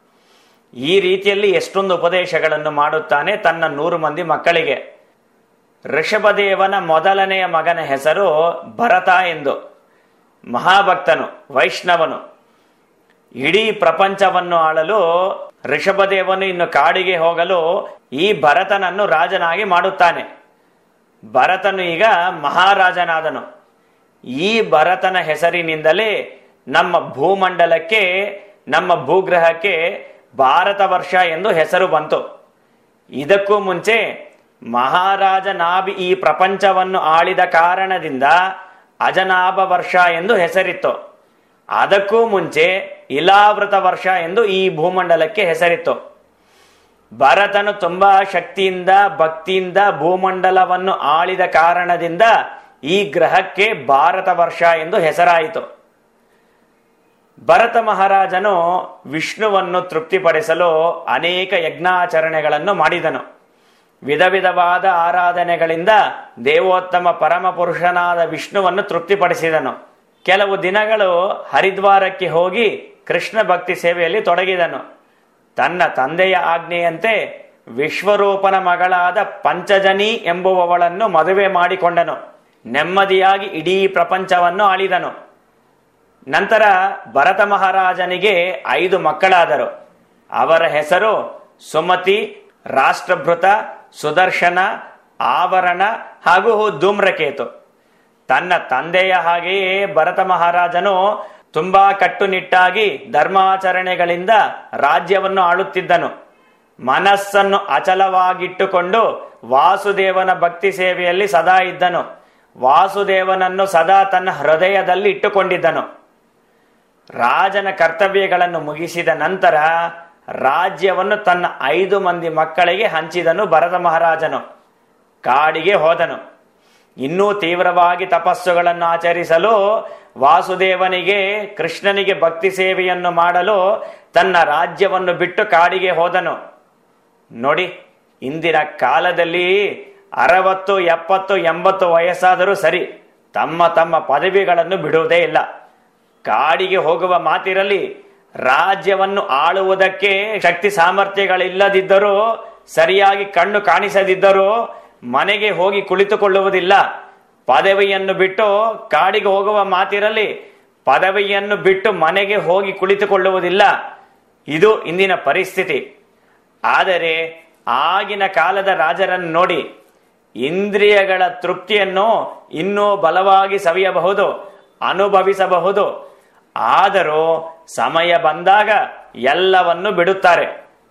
ಈ ರೀತಿಯಲ್ಲಿ ಎಷ್ಟೊಂದು ಉಪದೇಶಗಳನ್ನು ಮಾಡುತ್ತಾನೆ ತನ್ನ ನೂರು ಮಂದಿ ಮಕ್ಕಳಿಗೆ ಋಷಭದೇವನ ಮೊದಲನೆಯ ಮಗನ ಹೆಸರು ಭರತ ಎಂದು ಮಹಾಭಕ್ತನು ವೈಷ್ಣವನು ಇಡೀ ಪ್ರಪಂಚವನ್ನು ಆಳಲು ಋಷಭದೇವನು ಇನ್ನು ಕಾಡಿಗೆ ಹೋಗಲು ಈ ಭರತನನ್ನು ರಾಜನಾಗಿ ಮಾಡುತ್ತಾನೆ ಭರತನು ಈಗ ಮಹಾರಾಜನಾದನು ಈ ಭರತನ ಹೆಸರಿನಿಂದಲೇ ನಮ್ಮ ಭೂಮಂಡಲಕ್ಕೆ ನಮ್ಮ ಭೂಗ್ರಹಕ್ಕೆ ಭಾರತ ವರ್ಷ ಎಂದು ಹೆಸರು ಬಂತು ಇದಕ್ಕೂ ಮುಂಚೆ ಮಹಾರಾಜ ನಾಭಿ ಈ ಪ್ರಪಂಚವನ್ನು ಆಳಿದ ಕಾರಣದಿಂದ ಅಜನಾಭ ವರ್ಷ ಎಂದು ಹೆಸರಿತ್ತು ಅದಕ್ಕೂ ಮುಂಚೆ ಇಲಾವೃತ ವರ್ಷ ಎಂದು ಈ ಭೂಮಂಡಲಕ್ಕೆ ಹೆಸರಿತ್ತು ಭರತನು ತುಂಬಾ ಶಕ್ತಿಯಿಂದ ಭಕ್ತಿಯಿಂದ ಭೂಮಂಡಲವನ್ನು ಆಳಿದ ಕಾರಣದಿಂದ ಈ ಗ್ರಹಕ್ಕೆ ಭಾರತ ವರ್ಷ ಎಂದು ಹೆಸರಾಯಿತು ಭರತ ಮಹಾರಾಜನು ವಿಷ್ಣುವನ್ನು ತೃಪ್ತಿಪಡಿಸಲು ಅನೇಕ ಯಜ್ಞಾಚರಣೆಗಳನ್ನು ಮಾಡಿದನು ವಿಧ ವಿಧವಾದ ಆರಾಧನೆಗಳಿಂದ ದೇವೋತ್ತಮ ಪರಮ ಪುರುಷನಾದ ವಿಷ್ಣುವನ್ನು ತೃಪ್ತಿಪಡಿಸಿದನು ಕೆಲವು ದಿನಗಳು ಹರಿದ್ವಾರಕ್ಕೆ ಹೋಗಿ ಕೃಷ್ಣ ಭಕ್ತಿ ಸೇವೆಯಲ್ಲಿ ತೊಡಗಿದನು ತನ್ನ ತಂದೆಯ ಆಜ್ಞೆಯಂತೆ ವಿಶ್ವರೂಪನ ಮಗಳಾದ ಪಂಚಜನಿ ಎಂಬುವವಳನ್ನು ಮದುವೆ ಮಾಡಿಕೊಂಡನು ನೆಮ್ಮದಿಯಾಗಿ ಇಡೀ ಪ್ರಪಂಚವನ್ನು ಆಳಿದನು ನಂತರ ಭರತ ಮಹಾರಾಜನಿಗೆ ಐದು ಮಕ್ಕಳಾದರು ಅವರ ಹೆಸರು ಸುಮತಿ ರಾಷ್ಟ್ರಭೃತ ಸುದರ್ಶನ ಆವರಣ ಹಾಗೂ ಧೂಮ್ರಕೇತು ತನ್ನ ತಂದೆಯ ಹಾಗೆಯೇ ಭರತ ಮಹಾರಾಜನು ತುಂಬಾ ಕಟ್ಟುನಿಟ್ಟಾಗಿ ಧರ್ಮಾಚರಣೆಗಳಿಂದ ರಾಜ್ಯವನ್ನು ಆಳುತ್ತಿದ್ದನು ಮನಸ್ಸನ್ನು ಅಚಲವಾಗಿಟ್ಟುಕೊಂಡು ವಾಸುದೇವನ ಭಕ್ತಿ ಸೇವೆಯಲ್ಲಿ ಸದಾ ಇದ್ದನು ವಾಸುದೇವನನ್ನು ಸದಾ ತನ್ನ ಹೃದಯದಲ್ಲಿ ಇಟ್ಟುಕೊಂಡಿದ್ದನು ರಾಜನ ಕರ್ತವ್ಯಗಳನ್ನು ಮುಗಿಸಿದ ನಂತರ ರಾಜ್ಯವನ್ನು ತನ್ನ ಐದು ಮಂದಿ ಮಕ್ಕಳಿಗೆ ಹಂಚಿದನು ಭರತ ಮಹಾರಾಜನು ಕಾಡಿಗೆ ಹೋದನು ಇನ್ನೂ ತೀವ್ರವಾಗಿ ತಪಸ್ಸುಗಳನ್ನು ಆಚರಿಸಲು ವಾಸುದೇವನಿಗೆ ಕೃಷ್ಣನಿಗೆ ಭಕ್ತಿ ಸೇವೆಯನ್ನು ಮಾಡಲು ತನ್ನ ರಾಜ್ಯವನ್ನು ಬಿಟ್ಟು ಕಾಡಿಗೆ ಹೋದನು ನೋಡಿ ಇಂದಿನ ಕಾಲದಲ್ಲಿ ಅರವತ್ತು ಎಪ್ಪತ್ತು ಎಂಬತ್ತು ವಯಸ್ಸಾದರೂ ಸರಿ ತಮ್ಮ ತಮ್ಮ ಪದವಿಗಳನ್ನು ಬಿಡುವುದೇ ಇಲ್ಲ ಕಾಡಿಗೆ ಹೋಗುವ ಮಾತಿರಲಿ ರಾಜ್ಯವನ್ನು ಆಳುವುದಕ್ಕೆ ಶಕ್ತಿ ಸಾಮರ್ಥ್ಯಗಳಿಲ್ಲದಿದ್ದರೂ ಸರಿಯಾಗಿ ಕಣ್ಣು ಕಾಣಿಸದಿದ್ದರೂ ಮನೆಗೆ ಹೋಗಿ ಕುಳಿತುಕೊಳ್ಳುವುದಿಲ್ಲ ಪದವಿಯನ್ನು ಬಿಟ್ಟು ಕಾಡಿಗೆ ಹೋಗುವ ಮಾತಿರಲಿ ಪದವಿಯನ್ನು ಬಿಟ್ಟು ಮನೆಗೆ ಹೋಗಿ ಕುಳಿತುಕೊಳ್ಳುವುದಿಲ್ಲ ಇದು ಇಂದಿನ ಪರಿಸ್ಥಿತಿ ಆದರೆ ಆಗಿನ ಕಾಲದ ರಾಜರನ್ನು ನೋಡಿ ಇಂದ್ರಿಯಗಳ ತೃಪ್ತಿಯನ್ನು ಇನ್ನೂ ಬಲವಾಗಿ ಸವಿಯಬಹುದು ಅನುಭವಿಸಬಹುದು ಆದರೂ ಸಮಯ ಬಂದಾಗ ಎಲ್ಲವನ್ನು ಬಿಡುತ್ತಾರೆ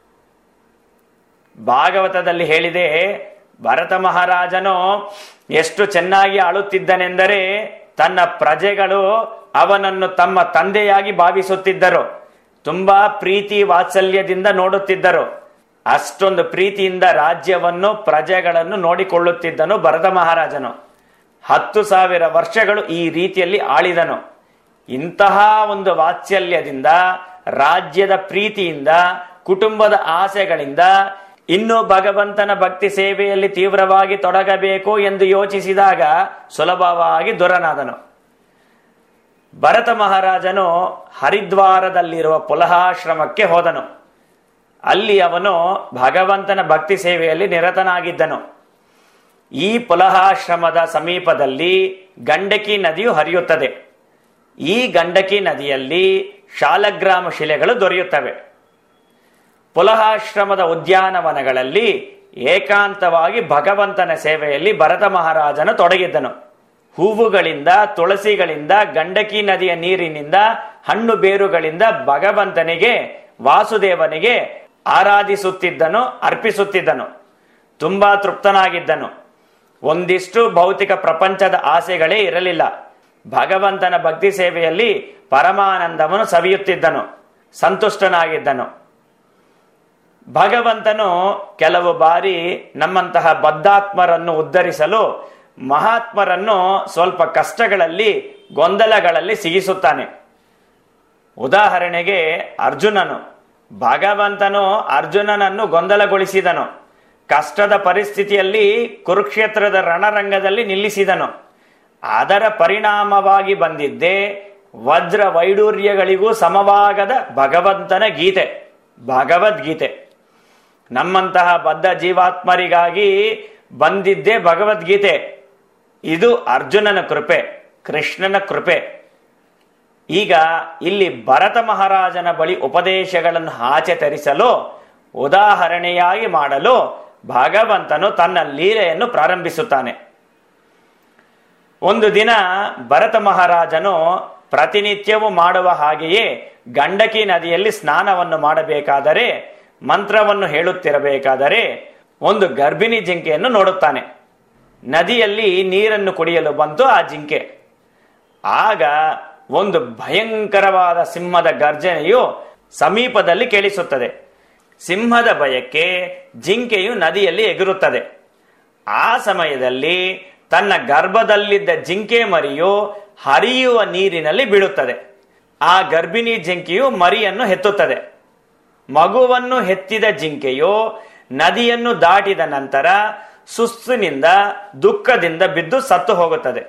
ಭಾಗವತದಲ್ಲಿ ಹೇಳಿದೆ ಭರತ ಮಹಾರಾಜನು ಎಷ್ಟು ಚೆನ್ನಾಗಿ ಆಳುತ್ತಿದ್ದನೆಂದರೆ ತನ್ನ ಪ್ರಜೆಗಳು ಅವನನ್ನು ತಮ್ಮ ತಂದೆಯಾಗಿ ಭಾವಿಸುತ್ತಿದ್ದರು ತುಂಬಾ ಪ್ರೀತಿ ವಾತ್ಸಲ್ಯದಿಂದ ನೋಡುತ್ತಿದ್ದರು ಅಷ್ಟೊಂದು ಪ್ರೀತಿಯಿಂದ ರಾಜ್ಯವನ್ನು ಪ್ರಜೆಗಳನ್ನು ನೋಡಿಕೊಳ್ಳುತ್ತಿದ್ದನು ಭರತ ಮಹಾರಾಜನು ಹತ್ತು ಸಾವಿರ ವರ್ಷಗಳು ಈ ರೀತಿಯಲ್ಲಿ ಆಳಿದನು ಇಂತಹ ಒಂದು ವಾತ್ಸಲ್ಯದಿಂದ ರಾಜ್ಯದ ಪ್ರೀತಿಯಿಂದ ಕುಟುಂಬದ ಆಸೆಗಳಿಂದ ಇನ್ನು ಭಗವಂತನ ಭಕ್ತಿ ಸೇವೆಯಲ್ಲಿ ತೀವ್ರವಾಗಿ ತೊಡಗಬೇಕು ಎಂದು ಯೋಚಿಸಿದಾಗ ಸುಲಭವಾಗಿ ದೊರನಾದನು ಭರತ ಮಹಾರಾಜನು ಹರಿದ್ವಾರದಲ್ಲಿರುವ ಪುಲಹಾಶ್ರಮಕ್ಕೆ ಹೋದನು ಅಲ್ಲಿ ಅವನು ಭಗವಂತನ ಭಕ್ತಿ ಸೇವೆಯಲ್ಲಿ ನಿರತನಾಗಿದ್ದನು ಈ ಪುಲಹಾಶ್ರಮದ ಸಮೀಪದಲ್ಲಿ ಗಂಡಕಿ ನದಿಯು ಹರಿಯುತ್ತದೆ ಈ ಗಂಡಕಿ ನದಿಯಲ್ಲಿ ಶಾಲಗ್ರಾಮ ಶಿಲೆಗಳು ದೊರೆಯುತ್ತವೆ ಪುಲಹಾಶ್ರಮದ ಉದ್ಯಾನವನಗಳಲ್ಲಿ ಏಕಾಂತವಾಗಿ ಭಗವಂತನ ಸೇವೆಯಲ್ಲಿ ಭರತ ಮಹಾರಾಜನು ತೊಡಗಿದ್ದನು ಹೂವುಗಳಿಂದ ತುಳಸಿಗಳಿಂದ ಗಂಡಕಿ ನದಿಯ ನೀರಿನಿಂದ ಹಣ್ಣು ಬೇರುಗಳಿಂದ ಭಗವಂತನಿಗೆ ವಾಸುದೇವನಿಗೆ ಆರಾಧಿಸುತ್ತಿದ್ದನು ಅರ್ಪಿಸುತ್ತಿದ್ದನು ತುಂಬಾ ತೃಪ್ತನಾಗಿದ್ದನು ಒಂದಿಷ್ಟು ಭೌತಿಕ ಪ್ರಪಂಚದ ಆಸೆಗಳೇ ಇರಲಿಲ್ಲ ಭಗವಂತನ ಭಕ್ತಿ ಸೇವೆಯಲ್ಲಿ ಪರಮಾನಂದವನ್ನು ಸವಿಯುತ್ತಿದ್ದನು ಸಂತುಷ್ಟನಾಗಿದ್ದನು ಭಗವಂತನು ಕೆಲವು ಬಾರಿ ನಮ್ಮಂತಹ ಬದ್ಧಾತ್ಮರನ್ನು ಉದ್ಧರಿಸಲು ಮಹಾತ್ಮರನ್ನು ಸ್ವಲ್ಪ ಕಷ್ಟಗಳಲ್ಲಿ ಗೊಂದಲಗಳಲ್ಲಿ ಸಿಗಿಸುತ್ತಾನೆ ಉದಾಹರಣೆಗೆ ಅರ್ಜುನನು ಭಗವಂತನು ಅರ್ಜುನನನ್ನು ಗೊಂದಲಗೊಳಿಸಿದನು ಕಷ್ಟದ ಪರಿಸ್ಥಿತಿಯಲ್ಲಿ ಕುರುಕ್ಷೇತ್ರದ ರಣರಂಗದಲ್ಲಿ ನಿಲ್ಲಿಸಿದನು ಅದರ ಪರಿಣಾಮವಾಗಿ ಬಂದಿದ್ದೇ ವಜ್ರ ವೈಡೂರ್ಯಗಳಿಗೂ ಸಮವಾಗದ ಭಗವಂತನ ಗೀತೆ ಭಗವದ್ಗೀತೆ ನಮ್ಮಂತಹ ಬದ್ಧ ಜೀವಾತ್ಮರಿಗಾಗಿ ಬಂದಿದ್ದೇ ಭಗವದ್ಗೀತೆ ಇದು ಅರ್ಜುನನ ಕೃಪೆ ಕೃಷ್ಣನ ಕೃಪೆ ಈಗ ಇಲ್ಲಿ ಭರತ ಮಹಾರಾಜನ ಬಳಿ ಉಪದೇಶಗಳನ್ನು ಆಚೆ ತರಿಸಲು ಉದಾಹರಣೆಯಾಗಿ ಮಾಡಲು ಭಗವಂತನು ತನ್ನ ಲೀಲೆಯನ್ನು ಪ್ರಾರಂಭಿಸುತ್ತಾನೆ ಒಂದು ದಿನ ಭರತ ಮಹಾರಾಜನು ಪ್ರತಿನಿತ್ಯವೂ ಮಾಡುವ ಹಾಗೆಯೇ ಗಂಡಕಿ ನದಿಯಲ್ಲಿ ಸ್ನಾನವನ್ನು ಮಾಡಬೇಕಾದರೆ ಮಂತ್ರವನ್ನು ಹೇಳುತ್ತಿರಬೇಕಾದರೆ ಒಂದು ಗರ್ಭಿಣಿ ಜಿಂಕೆಯನ್ನು ನೋಡುತ್ತಾನೆ ನದಿಯಲ್ಲಿ ನೀರನ್ನು ಕುಡಿಯಲು ಬಂತು ಆ ಜಿಂಕೆ ಆಗ ಒಂದು ಭಯಂಕರವಾದ ಸಿಂಹದ ಗರ್ಜನೆಯು ಸಮೀಪದಲ್ಲಿ ಕೇಳಿಸುತ್ತದೆ ಸಿಂಹದ ಭಯಕ್ಕೆ ಜಿಂಕೆಯು ನದಿಯಲ್ಲಿ ಎಗುರುತ್ತದೆ ಆ ಸಮಯದಲ್ಲಿ ತನ್ನ ಗರ್ಭದಲ್ಲಿದ್ದ ಜಿಂಕೆ ಮರಿಯು ಹರಿಯುವ ನೀರಿನಲ್ಲಿ ಬೀಳುತ್ತದೆ ಆ ಗರ್ಭಿಣಿ ಜಿಂಕೆಯು ಮರಿಯನ್ನು ಹೆತ್ತುತ್ತದೆ ಮಗುವನ್ನು ಹೆತ್ತಿದ ಜಿಂಕೆಯು ನದಿಯನ್ನು ದಾಟಿದ ನಂತರ ಸುಸ್ತಿನಿಂದ ದುಃಖದಿಂದ ಬಿದ್ದು ಸತ್ತು ಹೋಗುತ್ತದೆ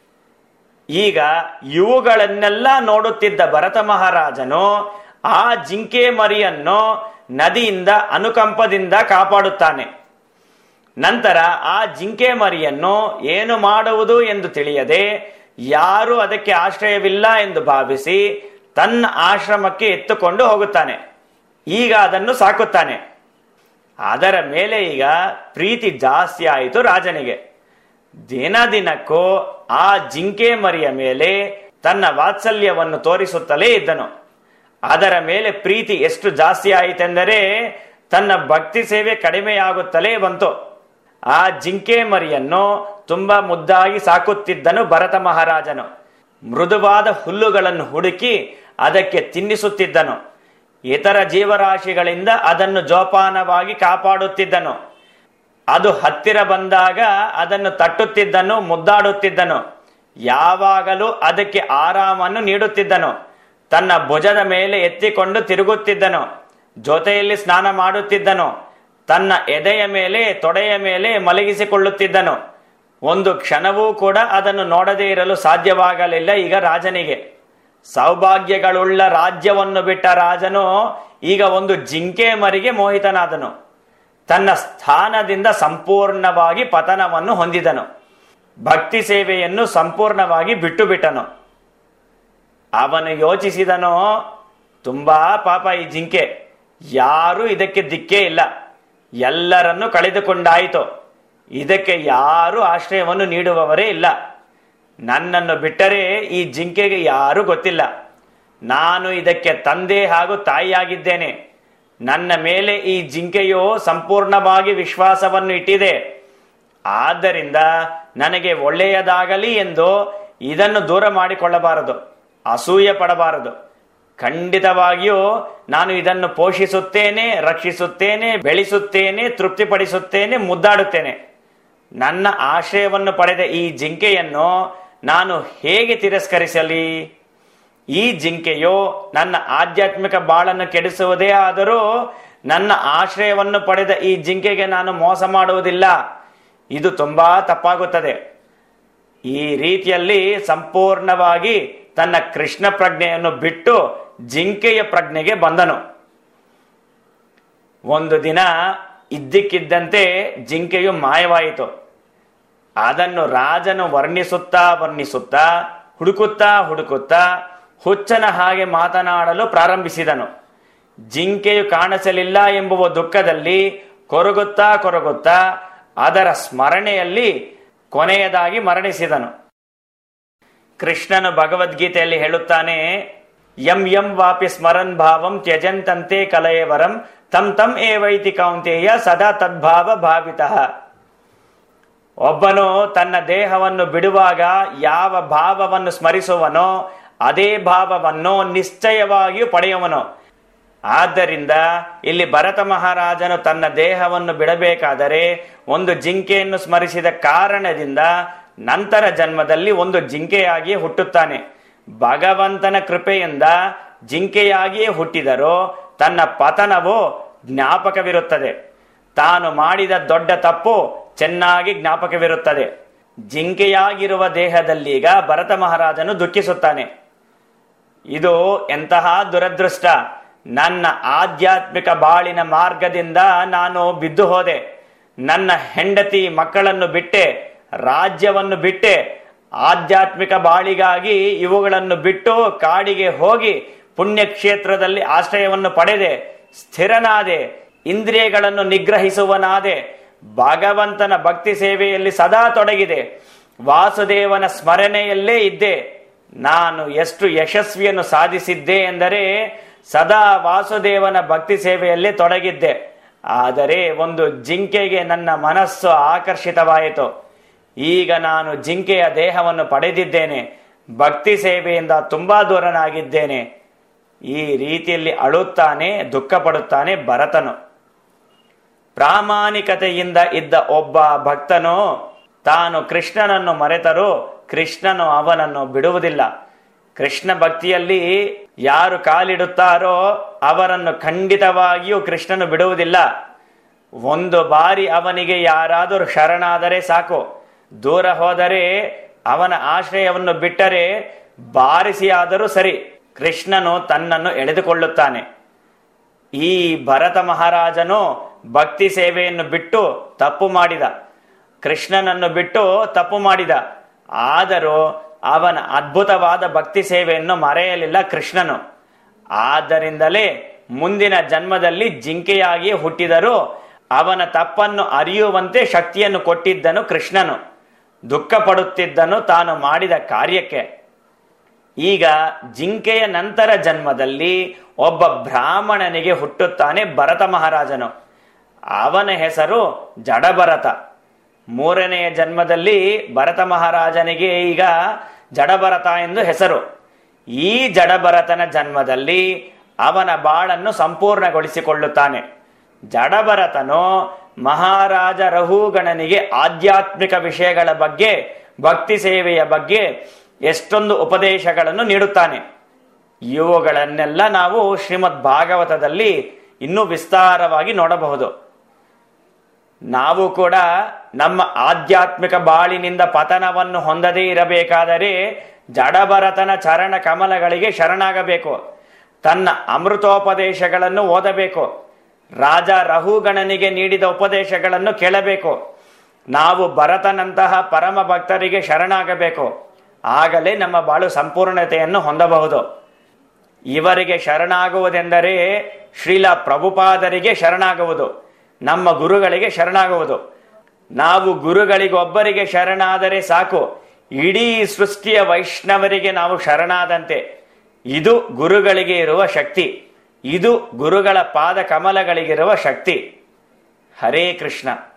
ಈಗ ಇವುಗಳನ್ನೆಲ್ಲ ನೋಡುತ್ತಿದ್ದ ಭರತ ಮಹಾರಾಜನು ಆ ಜಿಂಕೆ ಮರಿಯನ್ನು ನದಿಯಿಂದ ಅನುಕಂಪದಿಂದ ಕಾಪಾಡುತ್ತಾನೆ ನಂತರ ಆ ಜಿಂಕೆ ಮರಿಯನ್ನು ಏನು ಮಾಡುವುದು ಎಂದು ತಿಳಿಯದೆ ಯಾರು ಅದಕ್ಕೆ ಆಶ್ರಯವಿಲ್ಲ ಎಂದು ಭಾವಿಸಿ ತನ್ನ ಆಶ್ರಮಕ್ಕೆ ಎತ್ತುಕೊಂಡು ಹೋಗುತ್ತಾನೆ ಈಗ ಅದನ್ನು ಸಾಕುತ್ತಾನೆ ಅದರ ಮೇಲೆ ಈಗ ಪ್ರೀತಿ ಜಾಸ್ತಿ ಆಯಿತು ರಾಜನಿಗೆ ದಿನ ದಿನಕ್ಕೂ ಆ ಜಿಂಕೆ ಮರಿಯ ಮೇಲೆ ತನ್ನ ವಾತ್ಸಲ್ಯವನ್ನು ತೋರಿಸುತ್ತಲೇ ಇದ್ದನು ಅದರ ಮೇಲೆ ಪ್ರೀತಿ ಎಷ್ಟು ಜಾಸ್ತಿ ಆಯಿತೆಂದರೆ ತನ್ನ ಭಕ್ತಿ ಸೇವೆ ಕಡಿಮೆಯಾಗುತ್ತಲೇ ಬಂತು ಆ ಜಿಂಕೆ ಮರಿಯನ್ನು ತುಂಬಾ ಮುದ್ದಾಗಿ ಸಾಕುತ್ತಿದ್ದನು ಭರತ ಮಹಾರಾಜನು ಮೃದುವಾದ ಹುಲ್ಲುಗಳನ್ನು ಹುಡುಕಿ ಅದಕ್ಕೆ ತಿನ್ನಿಸುತ್ತಿದ್ದನು ಇತರ ಜೀವರಾಶಿಗಳಿಂದ ಅದನ್ನು ಜೋಪಾನವಾಗಿ ಕಾಪಾಡುತ್ತಿದ್ದನು ಅದು ಹತ್ತಿರ ಬಂದಾಗ ಅದನ್ನು ತಟ್ಟುತ್ತಿದ್ದನು ಮುದ್ದಾಡುತ್ತಿದ್ದನು ಯಾವಾಗಲೂ ಅದಕ್ಕೆ ಆರಾಮನ್ನು ನೀಡುತ್ತಿದ್ದನು ತನ್ನ ಭುಜದ ಮೇಲೆ ಎತ್ತಿಕೊಂಡು ತಿರುಗುತ್ತಿದ್ದನು ಜೊತೆಯಲ್ಲಿ ಸ್ನಾನ ಮಾಡುತ್ತಿದ್ದನು ತನ್ನ ಎದೆಯ ಮೇಲೆ ತೊಡೆಯ ಮೇಲೆ ಮಲಗಿಸಿಕೊಳ್ಳುತ್ತಿದ್ದನು ಒಂದು ಕ್ಷಣವೂ ಕೂಡ ಅದನ್ನು ನೋಡದೇ ಇರಲು ಸಾಧ್ಯವಾಗಲಿಲ್ಲ ಈಗ ರಾಜನಿಗೆ ಸೌಭಾಗ್ಯಗಳುಳ್ಳ ರಾಜ್ಯವನ್ನು ಬಿಟ್ಟ ರಾಜನು ಈಗ ಒಂದು ಜಿಂಕೆ ಮರಿಗೆ ಮೋಹಿತನಾದನು ತನ್ನ ಸ್ಥಾನದಿಂದ ಸಂಪೂರ್ಣವಾಗಿ ಪತನವನ್ನು ಹೊಂದಿದನು ಭಕ್ತಿ ಸೇವೆಯನ್ನು ಸಂಪೂರ್ಣವಾಗಿ ಬಿಟ್ಟು ಬಿಟ್ಟನು ಅವನು ಯೋಚಿಸಿದನು ತುಂಬಾ ಪಾಪ ಈ ಜಿಂಕೆ ಯಾರು ಇದಕ್ಕೆ ದಿಕ್ಕೇ ಇಲ್ಲ ಎಲ್ಲರನ್ನು ಕಳೆದುಕೊಂಡಾಯಿತು ಇದಕ್ಕೆ ಯಾರು ಆಶ್ರಯವನ್ನು ನೀಡುವವರೇ ಇಲ್ಲ ನನ್ನನ್ನು ಬಿಟ್ಟರೆ ಈ ಜಿಂಕೆಗೆ ಯಾರೂ ಗೊತ್ತಿಲ್ಲ ನಾನು ಇದಕ್ಕೆ ತಂದೆ ಹಾಗೂ ತಾಯಿಯಾಗಿದ್ದೇನೆ ನನ್ನ ಮೇಲೆ ಈ ಜಿಂಕೆಯು ಸಂಪೂರ್ಣವಾಗಿ ವಿಶ್ವಾಸವನ್ನು ಇಟ್ಟಿದೆ ಆದ್ದರಿಂದ ನನಗೆ ಒಳ್ಳೆಯದಾಗಲಿ ಎಂದು ಇದನ್ನು ದೂರ ಮಾಡಿಕೊಳ್ಳಬಾರದು ಅಸೂಯೆ ಪಡಬಾರದು ಖಂಡಿತವಾಗಿಯೂ ನಾನು ಇದನ್ನು ಪೋಷಿಸುತ್ತೇನೆ ರಕ್ಷಿಸುತ್ತೇನೆ ಬೆಳೆಸುತ್ತೇನೆ ತೃಪ್ತಿಪಡಿಸುತ್ತೇನೆ ಮುದ್ದಾಡುತ್ತೇನೆ ನನ್ನ ಆಶ್ರಯವನ್ನು ಪಡೆದ ಈ ಜಿಂಕೆಯನ್ನು ನಾನು ಹೇಗೆ ತಿರಸ್ಕರಿಸಲಿ ಈ ಜಿಂಕೆಯು ನನ್ನ ಆಧ್ಯಾತ್ಮಿಕ ಬಾಳನ್ನು ಕೆಡಿಸುವುದೇ ಆದರೂ ನನ್ನ ಆಶ್ರಯವನ್ನು ಪಡೆದ ಈ ಜಿಂಕೆಗೆ ನಾನು ಮೋಸ ಮಾಡುವುದಿಲ್ಲ ಇದು ತುಂಬಾ ತಪ್ಪಾಗುತ್ತದೆ ಈ ರೀತಿಯಲ್ಲಿ ಸಂಪೂರ್ಣವಾಗಿ ತನ್ನ ಕೃಷ್ಣ ಪ್ರಜ್ಞೆಯನ್ನು ಬಿಟ್ಟು ಜಿಂಕೆಯ ಪ್ರಜ್ಞೆಗೆ ಬಂದನು ಒಂದು ದಿನ ಇದ್ದಕ್ಕಿದ್ದಂತೆ ಜಿಂಕೆಯು ಮಾಯವಾಯಿತು ಅದನ್ನು ರಾಜನು ವರ್ಣಿಸುತ್ತಾ ವರ್ಣಿಸುತ್ತಾ ಹುಡುಕುತ್ತಾ ಹುಡುಕುತ್ತಾ ಹುಚ್ಚನ ಹಾಗೆ ಮಾತನಾಡಲು ಪ್ರಾರಂಭಿಸಿದನು ಜಿಂಕೆಯು ಕಾಣಿಸಲಿಲ್ಲ ಎಂಬುವ ದುಃಖದಲ್ಲಿ ಕೊರಗುತ್ತಾ ಕೊರಗುತ್ತಾ ಅದರ ಸ್ಮರಣೆಯಲ್ಲಿ ಕೊನೆಯದಾಗಿ ಮರಣಿಸಿದನು ಕೃಷ್ಣನು ಭಗವದ್ಗೀತೆಯಲ್ಲಿ ಹೇಳುತ್ತಾನೆ ಯಂ ಯಂ ವಾಪಿ ಸ್ಮರನ್ ಭಾವಂ ತ್ಯಜಂತಂತೆ ಕಲಯವರಂ ತಂ ತಂ ಏವೈತಿ ಕೌಂತೇಯ ಸದಾ ತದ್ಭಾವ ಭಾವಿತಃ ಒಬ್ಬನು ತನ್ನ ದೇಹವನ್ನು ಬಿಡುವಾಗ ಯಾವ ಭಾವವನ್ನು ಸ್ಮರಿಸುವನೋ ಅದೇ ಭಾವವನ್ನು ನಿಶ್ಚಯವಾಗಿಯೂ ಪಡೆಯುವನು ಆದ್ದರಿಂದ ಇಲ್ಲಿ ಭರತ ಮಹಾರಾಜನು ತನ್ನ ದೇಹವನ್ನು ಬಿಡಬೇಕಾದರೆ ಒಂದು ಜಿಂಕೆಯನ್ನು ಸ್ಮರಿಸಿದ ಕಾರಣದಿಂದ ನಂತರ ಜನ್ಮದಲ್ಲಿ ಒಂದು ಜಿಂಕೆಯಾಗಿಯೇ ಹುಟ್ಟುತ್ತಾನೆ ಭಗವಂತನ ಕೃಪೆಯಿಂದ ಜಿಂಕೆಯಾಗಿಯೇ ಹುಟ್ಟಿದರೂ ತನ್ನ ಪತನವು ಜ್ಞಾಪಕವಿರುತ್ತದೆ ತಾನು ಮಾಡಿದ ದೊಡ್ಡ ತಪ್ಪು ಚೆನ್ನಾಗಿ ಜ್ಞಾಪಕವಿರುತ್ತದೆ ಜಿಂಕೆಯಾಗಿರುವ ದೇಹದಲ್ಲೀಗ ಭರತ ಮಹಾರಾಜನು ದುಃಖಿಸುತ್ತಾನೆ ಇದು ಎಂತಹ ದುರದೃಷ್ಟ ನನ್ನ ಆಧ್ಯಾತ್ಮಿಕ ಬಾಳಿನ ಮಾರ್ಗದಿಂದ ನಾನು ಬಿದ್ದು ಹೋದೆ ನನ್ನ ಹೆಂಡತಿ ಮಕ್ಕಳನ್ನು ಬಿಟ್ಟೆ ರಾಜ್ಯವನ್ನು ಬಿಟ್ಟೆ ಆಧ್ಯಾತ್ಮಿಕ ಬಾಳಿಗಾಗಿ ಇವುಗಳನ್ನು ಬಿಟ್ಟು ಕಾಡಿಗೆ ಹೋಗಿ ಪುಣ್ಯಕ್ಷೇತ್ರದಲ್ಲಿ ಆಶ್ರಯವನ್ನು ಪಡೆದೆ ಸ್ಥಿರನಾದೆ ಇಂದ್ರಿಯಗಳನ್ನು ನಿಗ್ರಹಿಸುವನಾದೆ ಭಗವಂತನ ಭಕ್ತಿ ಸೇವೆಯಲ್ಲಿ ಸದಾ ತೊಡಗಿದೆ ವಾಸುದೇವನ ಸ್ಮರಣೆಯಲ್ಲೇ ಇದ್ದೆ ನಾನು ಎಷ್ಟು ಯಶಸ್ವಿಯನ್ನು ಸಾಧಿಸಿದ್ದೆ ಎಂದರೆ ಸದಾ ವಾಸುದೇವನ ಭಕ್ತಿ ಸೇವೆಯಲ್ಲೇ ತೊಡಗಿದ್ದೆ ಆದರೆ ಒಂದು ಜಿಂಕೆಗೆ ನನ್ನ ಮನಸ್ಸು ಆಕರ್ಷಿತವಾಯಿತು ಈಗ ನಾನು ಜಿಂಕೆಯ ದೇಹವನ್ನು ಪಡೆದಿದ್ದೇನೆ ಭಕ್ತಿ ಸೇವೆಯಿಂದ ತುಂಬಾ ದೂರನಾಗಿದ್ದೇನೆ ಈ ರೀತಿಯಲ್ಲಿ ಅಳುತ್ತಾನೆ ದುಃಖ ಪಡುತ್ತಾನೆ ಭರತನು ಪ್ರಾಮಾಣಿಕತೆಯಿಂದ ಇದ್ದ ಒಬ್ಬ ಭಕ್ತನು ತಾನು ಕೃಷ್ಣನನ್ನು ಮರೆತರೂ ಕೃಷ್ಣನು ಅವನನ್ನು ಬಿಡುವುದಿಲ್ಲ ಕೃಷ್ಣ ಭಕ್ತಿಯಲ್ಲಿ ಯಾರು ಕಾಲಿಡುತ್ತಾರೋ ಅವರನ್ನು ಖಂಡಿತವಾಗಿಯೂ ಕೃಷ್ಣನು ಬಿಡುವುದಿಲ್ಲ ಒಂದು ಬಾರಿ ಅವನಿಗೆ ಯಾರಾದರೂ ಶರಣಾದರೆ ಸಾಕು ದೂರ ಹೋದರೆ ಅವನ ಆಶ್ರಯವನ್ನು ಬಿಟ್ಟರೆ ಬಾರಿಸಿ ಆದರೂ ಸರಿ ಕೃಷ್ಣನು ತನ್ನನ್ನು ಎಳೆದುಕೊಳ್ಳುತ್ತಾನೆ ಈ ಭರತ ಮಹಾರಾಜನು ಭಕ್ತಿ ಸೇವೆಯನ್ನು ಬಿಟ್ಟು ತಪ್ಪು ಮಾಡಿದ ಕೃಷ್ಣನನ್ನು ಬಿಟ್ಟು ತಪ್ಪು ಮಾಡಿದ ಆದರೂ ಅವನ ಅದ್ಭುತವಾದ ಭಕ್ತಿ ಸೇವೆಯನ್ನು ಮರೆಯಲಿಲ್ಲ ಕೃಷ್ಣನು ಆದ್ದರಿಂದಲೇ ಮುಂದಿನ ಜನ್ಮದಲ್ಲಿ ಜಿಂಕೆಯಾಗಿ ಹುಟ್ಟಿದರೂ ಅವನ ತಪ್ಪನ್ನು ಅರಿಯುವಂತೆ ಶಕ್ತಿಯನ್ನು ಕೊಟ್ಟಿದ್ದನು ಕೃಷ್ಣನು ದುಃಖ ಪಡುತ್ತಿದ್ದನು ತಾನು ಮಾಡಿದ ಕಾರ್ಯಕ್ಕೆ ಈಗ ಜಿಂಕೆಯ ನಂತರ ಜನ್ಮದಲ್ಲಿ ಒಬ್ಬ ಬ್ರಾಹ್ಮಣನಿಗೆ ಹುಟ್ಟುತ್ತಾನೆ ಭರತ ಮಹಾರಾಜನು ಅವನ ಹೆಸರು ಜಡಭರತ ಮೂರನೆಯ ಜನ್ಮದಲ್ಲಿ ಭರತ ಮಹಾರಾಜನಿಗೆ ಈಗ ಜಡಭರತ ಎಂದು ಹೆಸರು ಈ ಜಡಭರತನ ಜನ್ಮದಲ್ಲಿ ಅವನ ಬಾಳನ್ನು ಸಂಪೂರ್ಣಗೊಳಿಸಿಕೊಳ್ಳುತ್ತಾನೆ ಜಡಭರತನು ಮಹಾರಾಜ ರಹುಗಣನಿಗೆ ಆಧ್ಯಾತ್ಮಿಕ ವಿಷಯಗಳ ಬಗ್ಗೆ ಭಕ್ತಿ ಸೇವೆಯ ಬಗ್ಗೆ ಎಷ್ಟೊಂದು ಉಪದೇಶಗಳನ್ನು ನೀಡುತ್ತಾನೆ ಇವುಗಳನ್ನೆಲ್ಲ ನಾವು ಶ್ರೀಮದ್ ಭಾಗವತದಲ್ಲಿ ಇನ್ನೂ ವಿಸ್ತಾರವಾಗಿ ನೋಡಬಹುದು ನಾವು ಕೂಡ ನಮ್ಮ ಆಧ್ಯಾತ್ಮಿಕ ಬಾಳಿನಿಂದ ಪತನವನ್ನು ಹೊಂದದೇ ಇರಬೇಕಾದರೆ ಜಡಭರತನ ಚರಣ ಕಮಲಗಳಿಗೆ ಶರಣಾಗಬೇಕು ತನ್ನ ಅಮೃತೋಪದೇಶಗಳನ್ನು ಓದಬೇಕು ರಾಜ ರಹುಗಣನಿಗೆ ನೀಡಿದ ಉಪದೇಶಗಳನ್ನು ಕೇಳಬೇಕು ನಾವು ಭರತನಂತಹ ಪರಮ ಭಕ್ತರಿಗೆ ಶರಣಾಗಬೇಕು ಆಗಲೇ ನಮ್ಮ ಬಾಳು ಸಂಪೂರ್ಣತೆಯನ್ನು ಹೊಂದಬಹುದು ಇವರಿಗೆ ಶರಣಾಗುವುದೆಂದರೆ ಶ್ರೀಲ ಪ್ರಭುಪಾದರಿಗೆ ಶರಣಾಗುವುದು ನಮ್ಮ ಗುರುಗಳಿಗೆ ಶರಣಾಗುವುದು ನಾವು ಗುರುಗಳಿಗೊಬ್ಬರಿಗೆ ಶರಣಾದರೆ ಸಾಕು ಇಡೀ ಸೃಷ್ಟಿಯ ವೈಷ್ಣವರಿಗೆ ನಾವು ಶರಣಾದಂತೆ ಇದು ಗುರುಗಳಿಗೆ ಇರುವ ಶಕ್ತಿ ಇದು ಗುರುಗಳ ಪಾದ ಕಮಲಗಳಿಗಿರುವ ಶಕ್ತಿ ಹರೇ ಕೃಷ್ಣ